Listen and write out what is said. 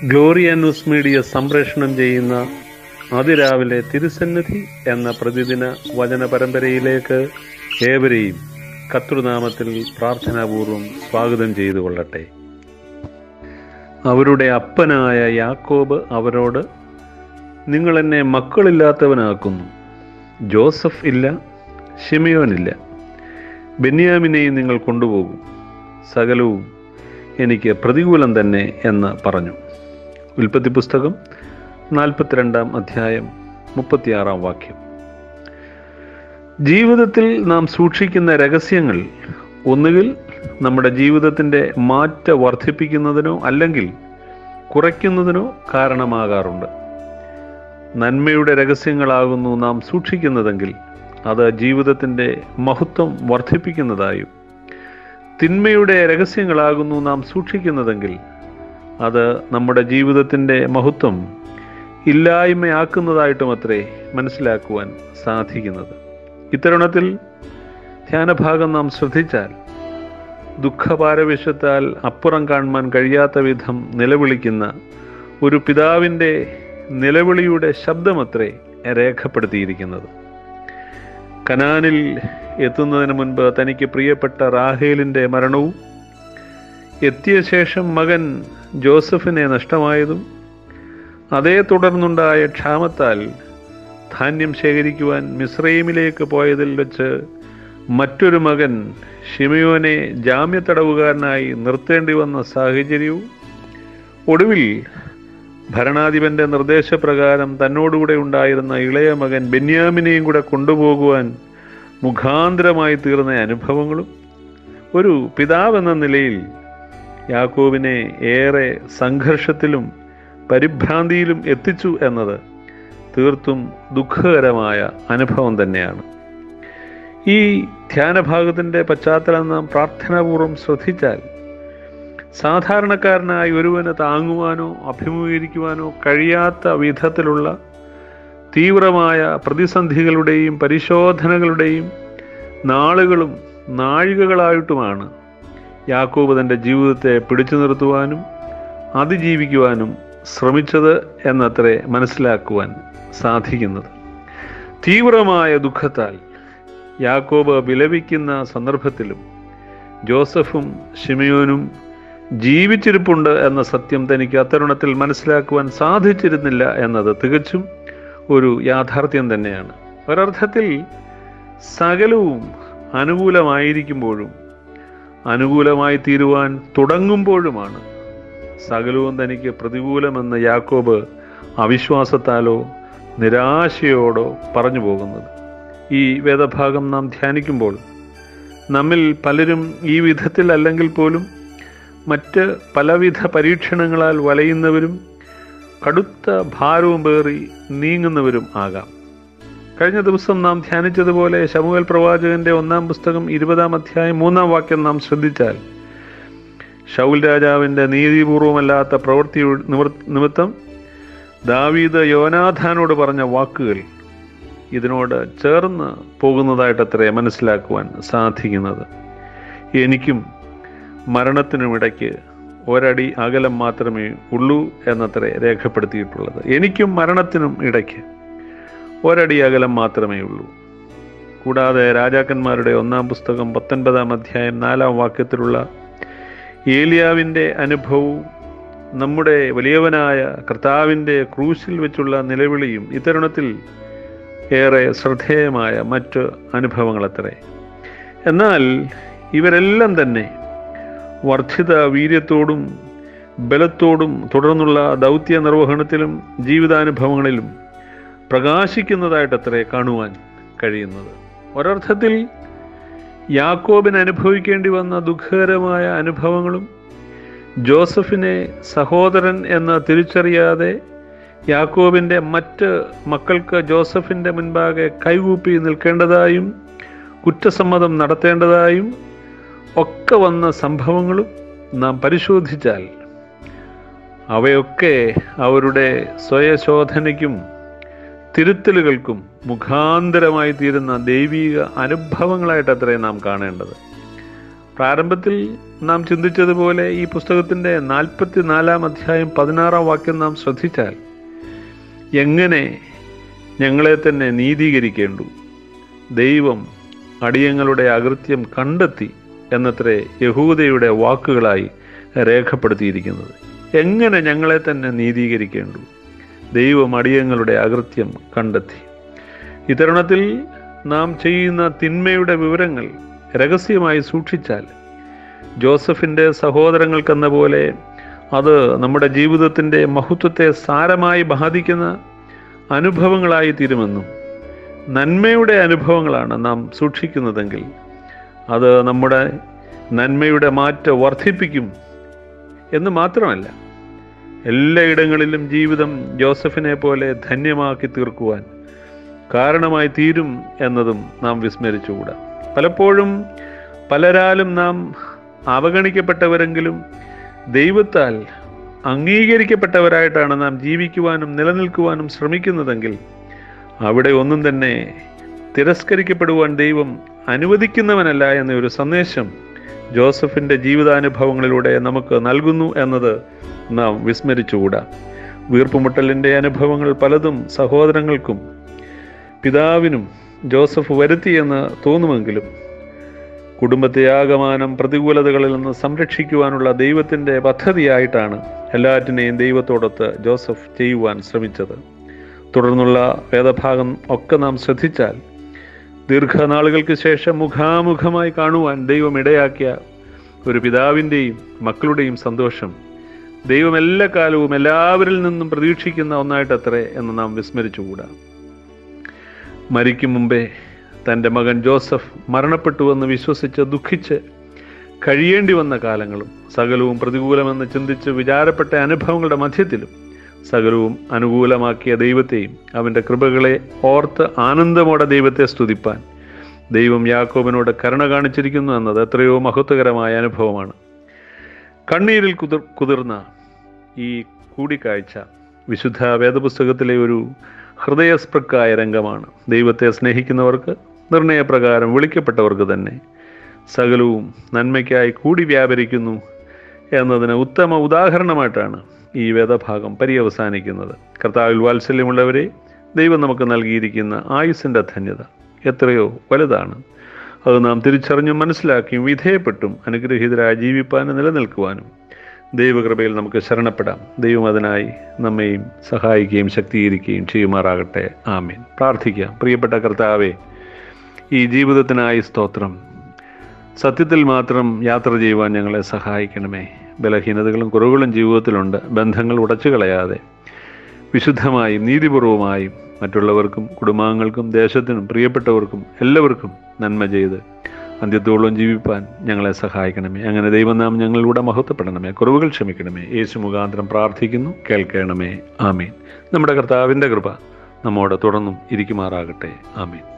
Gloria news media സംപ്രേഷണം ചെയ്യുന്ന അതിരാവിലെ തിരുസന്നിധി എന്ന പ്രതിദിന വചന പരമ്പരയിലേക്ക് ഏവരെയും കർത്തൃനാമത്തിൽ പ്രാർത്ഥനാപൂർവം സ്വാഗതം ചെയ്തു കൊള്ളട്ടെ അവരുടെ അപ്പനായ യാക്കോബ് അവരോട് നിങ്ങൾ എന്നെ മക്കളില്ലാത്തവനാക്കുന്നു ജോസഫ് ഇല്ല ഷിമിയോനില്ല ബെന്യാമിനെയും നിങ്ങൾ കൊണ്ടുപോകും സകലവും എനിക്ക് പ്രതികൂലം തന്നെ എന്ന് പറഞ്ഞു ഉൽപ്പത്തി പുസ്തകം നാൽപ്പത്തിരണ്ടാം അധ്യായം മുപ്പത്തിയാറാം വാക്യം ജീവിതത്തിൽ നാം സൂക്ഷിക്കുന്ന രഹസ്യങ്ങൾ ഒന്നുകിൽ നമ്മുടെ ജീവിതത്തിൻ്റെ മാറ്റ വർദ്ധിപ്പിക്കുന്നതിനോ അല്ലെങ്കിൽ കുറയ്ക്കുന്നതിനോ കാരണമാകാറുണ്ട് നന്മയുടെ രഹസ്യങ്ങളാകുന്നു നാം സൂക്ഷിക്കുന്നതെങ്കിൽ അത് ജീവിതത്തിൻ്റെ മഹത്വം വർദ്ധിപ്പിക്കുന്നതായും തിന്മയുടെ രഹസ്യങ്ങളാകുന്നു നാം സൂക്ഷിക്കുന്നതെങ്കിൽ അത് നമ്മുടെ ജീവിതത്തിൻ്റെ മഹത്വം ഇല്ലായ്മയാക്കുന്നതായിട്ടുമത്രേ മനസ്സിലാക്കുവാൻ സാധിക്കുന്നത് ഇത്തരുണത്തിൽ ധ്യാനഭാഗം നാം ശ്രദ്ധിച്ചാൽ ദുഃഖപാരവിശ്വത്താൽ അപ്പുറം കാണുവാൻ കഴിയാത്ത വിധം നിലവിളിക്കുന്ന ഒരു പിതാവിൻ്റെ നിലവിളിയുടെ ശബ്ദമത്രേ രേഖപ്പെടുത്തിയിരിക്കുന്നത് കനാനിൽ എത്തുന്നതിന് മുൻപ് തനിക്ക് പ്രിയപ്പെട്ട റാഹേലിൻ്റെ മരണവും എത്തിയ ശേഷം മകൻ ജോസഫിനെ നഷ്ടമായതും അതേ തുടർന്നുണ്ടായ ക്ഷാമത്താൽ ധാന്യം ശേഖരിക്കുവാൻ മിസ്രൈമിലേക്ക് പോയതിൽ വെച്ച് മറ്റൊരു മകൻ ഷിമയോനെ ജാമ്യത്തടവുകാരനായി നിർത്തേണ്ടി വന്ന സാഹചര്യവും ഒടുവിൽ ഭരണാധിപന്റെ നിർദ്ദേശപ്രകാരം തന്നോടുകൂടെ ഉണ്ടായിരുന്ന ഇളയ മകൻ ബെന്യാമിനെയും കൂടെ കൊണ്ടുപോകുവാൻ മുഖാന്തരമായി തീർന്ന അനുഭവങ്ങളും ഒരു പിതാവെന്ന നിലയിൽ യാക്കോബിനെ ഏറെ സംഘർഷത്തിലും പരിഭ്രാന്തിയിലും എത്തിച്ചു എന്നത് തീർത്തും ദുഃഖകരമായ അനുഭവം തന്നെയാണ് ഈ ധ്യാനഭാഗത്തിൻ്റെ പശ്ചാത്തലം നാം പ്രാർത്ഥനാപൂർവം ശ്രദ്ധിച്ചാൽ സാധാരണക്കാരനായ ഒരുവന് താങ്ങുവാനോ അഭിമുഖീകരിക്കുവാനോ കഴിയാത്ത വിധത്തിലുള്ള തീവ്രമായ പ്രതിസന്ധികളുടെയും പരിശോധനകളുടെയും നാളുകളും നാഴികകളായിട്ടുമാണ് യാക്കോബ് തൻ്റെ ജീവിതത്തെ പിടിച്ചു നിർത്തുവാനും അതിജീവിക്കുവാനും ശ്രമിച്ചത് എന്നത്രേ മനസ്സിലാക്കുവാൻ സാധിക്കുന്നത് തീവ്രമായ ദുഃഖത്താൽ യാക്കോബ് വിലപിക്കുന്ന സന്ദർഭത്തിലും ജോസഫും ഷിമയോനും ജീവിച്ചിരിപ്പുണ്ട് എന്ന സത്യം തനിക്ക് അത്തരുണത്തിൽ മനസ്സിലാക്കുവാൻ സാധിച്ചിരുന്നില്ല എന്നത് തികച്ചും ഒരു യാഥാർത്ഥ്യം തന്നെയാണ് ഒരർത്ഥത്തിൽ സകലവും അനുകൂലമായിരിക്കുമ്പോഴും അനുകൂലമായി തീരുവാൻ തുടങ്ങുമ്പോഴുമാണ് സകലവും തനിക്ക് പ്രതികൂലമെന്ന് യാക്കോബ് അവിശ്വാസത്താലോ നിരാശയോടോ പറഞ്ഞു പോകുന്നത് ഈ വേദഭാഗം നാം ധ്യാനിക്കുമ്പോൾ നമ്മിൽ പലരും ഈ വിധത്തിൽ അല്ലെങ്കിൽ പോലും മറ്റ് പലവിധ പരീക്ഷണങ്ങളാൽ വലയുന്നവരും കടുത്ത ഭാരവും പേറി നീങ്ങുന്നവരും ആകാം കഴിഞ്ഞ ദിവസം നാം ധ്യാനിച്ചതുപോലെ ശമുവൽ പ്രവാചകന്റെ ഒന്നാം പുസ്തകം ഇരുപതാം അധ്യായം മൂന്നാം വാക്യം നാം ശ്രദ്ധിച്ചാൽ ഷൗൽ രാജാവിൻ്റെ നീതിപൂർവമല്ലാത്ത പ്രവൃത്തി നിമിത്തം ദാവീദ് യോനാഥാനോട് പറഞ്ഞ വാക്കുകൾ ഇതിനോട് ചേർന്ന് പോകുന്നതായിട്ടത്രേ മനസ്സിലാക്കുവാൻ സാധിക്കുന്നത് എനിക്കും മരണത്തിനുമിടയ്ക്ക് ഒരടി അകലം മാത്രമേ ഉള്ളൂ എന്നത്രേ രേഖപ്പെടുത്തിയിട്ടുള്ളത് എനിക്കും മരണത്തിനും ഇടയ്ക്ക് ഒരടി അകലം മാത്രമേ ഉള്ളൂ കൂടാതെ രാജാക്കന്മാരുടെ ഒന്നാം പുസ്തകം പത്തൊൻപതാം അധ്യായം നാലാം വാക്യത്തിലുള്ള ഏലിയാവിൻ്റെ അനുഭവവും നമ്മുടെ വലിയവനായ കർത്താവിൻ്റെ ക്രൂശിൽ വെച്ചുള്ള നിലവിളിയും ഇത്തരുണത്തിൽ ഏറെ ശ്രദ്ധേയമായ മറ്റ് അനുഭവങ്ങളത്രേ എന്നാൽ ഇവരെല്ലാം തന്നെ വർദ്ധിത വീര്യത്തോടും ബലത്തോടും തുടർന്നുള്ള ദൗത്യ നിർവഹണത്തിലും ജീവിതാനുഭവങ്ങളിലും പ്രകാശിക്കുന്നതായിട്ടത്രേ കാണുവാൻ കഴിയുന്നത് ഒരർത്ഥത്തിൽ യാക്കോബിന് അനുഭവിക്കേണ്ടി വന്ന ദുഃഖകരമായ അനുഭവങ്ങളും ജോസഫിനെ സഹോദരൻ എന്ന് തിരിച്ചറിയാതെ യാക്കോബിൻ്റെ മറ്റ് മക്കൾക്ക് ജോസഫിൻ്റെ മുൻപാകെ കൈകൂപ്പി നിൽക്കേണ്ടതായും കുറ്റസമ്മതം നടത്തേണ്ടതായും ഒക്കെ വന്ന സംഭവങ്ങളും നാം പരിശോധിച്ചാൽ അവയൊക്കെ അവരുടെ സ്വയശോധനയ്ക്കും തിരുത്തലുകൾക്കും മുഖാന്തരമായി തീരുന്ന ദൈവീക അനുഭവങ്ങളായിട്ടത്രേ നാം കാണേണ്ടത് പ്രാരംഭത്തിൽ നാം ചിന്തിച്ചതുപോലെ ഈ പുസ്തകത്തിൻ്റെ നാൽപ്പത്തി നാലാം അധ്യായം പതിനാറാം വാക്യം നാം ശ്രദ്ധിച്ചാൽ എങ്ങനെ ഞങ്ങളെ തന്നെ നീതീകരിക്കേണ്ടു ദൈവം അടിയങ്ങളുടെ അകൃത്യം കണ്ടെത്തി എന്നത്രേ യഹൂദയുടെ വാക്കുകളായി രേഖപ്പെടുത്തിയിരിക്കുന്നത് എങ്ങനെ ഞങ്ങളെ തന്നെ നീതീകരിക്കേണ്ടു ദൈവം അടിയങ്ങളുടെ അകൃത്യം കണ്ടെത്തി ഈ തരുണത്തിൽ നാം ചെയ്യുന്ന തിന്മയുടെ വിവരങ്ങൾ രഹസ്യമായി സൂക്ഷിച്ചാൽ ജോസഫിൻ്റെ സഹോദരങ്ങൾക്കെന്ന പോലെ അത് നമ്മുടെ ജീവിതത്തിൻ്റെ മഹത്വത്തെ സാരമായി ബാധിക്കുന്ന അനുഭവങ്ങളായി തീരുമെന്നും നന്മയുടെ അനുഭവങ്ങളാണ് നാം സൂക്ഷിക്കുന്നതെങ്കിൽ അത് നമ്മുടെ നന്മയുടെ മാറ്റം വർദ്ധിപ്പിക്കും എന്ന് മാത്രമല്ല എല്ലായിടങ്ങളിലും ജീവിതം ജോസഫിനെ പോലെ ധന്യമാക്കി തീർക്കുവാൻ കാരണമായി തീരും എന്നതും നാം വിസ്മരിച്ചുകൂടാ പലപ്പോഴും പലരാലും നാം അവഗണിക്കപ്പെട്ടവരെങ്കിലും ദൈവത്താൽ അംഗീകരിക്കപ്പെട്ടവരായിട്ടാണ് നാം ജീവിക്കുവാനും നിലനിൽക്കുവാനും ശ്രമിക്കുന്നതെങ്കിൽ അവിടെ ഒന്നും തന്നെ തിരസ്കരിക്കപ്പെടുവാൻ ദൈവം അനുവദിക്കുന്നവനല്ല എന്ന ഒരു സന്ദേശം ജോസഫിൻ്റെ ജീവിതാനുഭവങ്ങളിലൂടെ നമുക്ക് നൽകുന്നു എന്നത് നാം വിസ്മരിച്ചുകൂടാ വീർപ്പുമുട്ടലിൻ്റെ അനുഭവങ്ങൾ പലതും സഹോദരങ്ങൾക്കും പിതാവിനും ജോസഫ് വരുത്തിയെന്ന് തോന്നുമെങ്കിലും കുടുംബത്തെ ആകമാനം പ്രതികൂലതകളിൽ നിന്ന് സംരക്ഷിക്കുവാനുള്ള ദൈവത്തിൻ്റെ പദ്ധതിയായിട്ടാണ് എല്ലാറ്റിനെയും ദൈവത്തോടൊത്ത് ജോസഫ് ചെയ്യുവാൻ ശ്രമിച്ചത് തുടർന്നുള്ള വേദഭാഗം ഒക്കെ നാം ശ്രദ്ധിച്ചാൽ ദീർഘനാളുകൾക്ക് ശേഷം മുഖാമുഖമായി കാണുവാൻ ദൈവം ഇടയാക്കിയ ഒരു പിതാവിൻ്റെയും മക്കളുടെയും സന്തോഷം ദൈവം എല്ലാ കാലവും എല്ലാവരിൽ നിന്നും പ്രതീക്ഷിക്കുന്ന ഒന്നായിട്ടത്രേ എന്ന് നാം വിസ്മരിച്ചുകൂടാ മരിക്കും മുമ്പേ തൻ്റെ മകൻ ജോസഫ് മരണപ്പെട്ടുവെന്ന് വിശ്വസിച്ച് ദുഃഖിച്ച് കഴിയേണ്ടി വന്ന കാലങ്ങളും സകലവും പ്രതികൂലമെന്ന് ചിന്തിച്ച് വിചാരപ്പെട്ട അനുഭവങ്ങളുടെ മധ്യത്തിലും സകലവും അനുകൂലമാക്കിയ ദൈവത്തെയും അവൻ്റെ കൃപകളെ ഓർത്ത് ആനന്ദമോടെ ദൈവത്തെ സ്തുതിപ്പാൻ ദൈവം യാക്കോബിനോട് കരുണ കാണിച്ചിരിക്കുന്നു എന്നത് എത്രയോ മഹത്വകരമായ അനുഭവമാണ് കണ്ണീരിൽ കുതിർ കുതിർന്ന ഈ കൂടിക്കാഴ്ച വിശുദ്ധ വേദപുസ്തകത്തിലെ ഒരു ഹൃദയസ്പൃക്കായ രംഗമാണ് ദൈവത്തെ സ്നേഹിക്കുന്നവർക്ക് നിർണയപ്രകാരം വിളിക്കപ്പെട്ടവർക്ക് തന്നെ സകലവും നന്മയ്ക്കായി കൂടി വ്യാപരിക്കുന്നു എന്നതിന് ഉത്തമ ഉദാഹരണമായിട്ടാണ് ഈ വേദഭാഗം പര്യവസാനിക്കുന്നത് കർത്താവിൽ വാത്സല്യമുള്ളവരെ ദൈവം നമുക്ക് നൽകിയിരിക്കുന്ന ആയുസിൻ്റെ ധന്യത എത്രയോ വലുതാണ് അത് നാം തിരിച്ചറിഞ്ഞും മനസ്സിലാക്കിയും വിധേയപ്പെട്ടും അനുഗ്രഹീതരായി ജീവിപ്പാനും നിലനിൽക്കുവാനും ദൈവകൃപയിൽ നമുക്ക് ശരണപ്പെടാം ദൈവം അതിനായി നമ്മെയും സഹായിക്കുകയും ശക്തീകരിക്കുകയും ചെയ്യുമാറാകട്ടെ ആമീൻ പ്രാർത്ഥിക്കാം പ്രിയപ്പെട്ട കർത്താവെ ഈ ജീവിതത്തിനായി സ്തോത്രം സത്യത്തിൽ മാത്രം യാത്ര ചെയ്യുവാൻ ഞങ്ങളെ സഹായിക്കണമേ ബലഹീനതകളും കുറവുകളും ജീവിതത്തിലുണ്ട് ബന്ധങ്ങൾ ഉടച്ചു കളയാതെ വിശുദ്ധമായും നീതിപൂർവമായും മറ്റുള്ളവർക്കും കുടുംബാംഗങ്ങൾക്കും ദേശത്തിനും പ്രിയപ്പെട്ടവർക്കും എല്ലാവർക്കും നന്മ ചെയ്ത് അന്ത്യത്തോളം ജീവിപ്പാൻ ഞങ്ങളെ സഹായിക്കണമേ അങ്ങനെ ദൈവം നാം ഞങ്ങളിലൂടെ മഹത്വപ്പെടണമേ കുറവുകൾ ക്ഷമിക്കണമേ യേശു മുഖാന്തരം പ്രാർത്ഥിക്കുന്നു കേൾക്കണമേ ആമീൻ നമ്മുടെ കർത്താവിൻ്റെ കൃപ നമ്മോട് തുടർന്നും ഇരിക്കുമാറാകട്ടെ ആമീൻ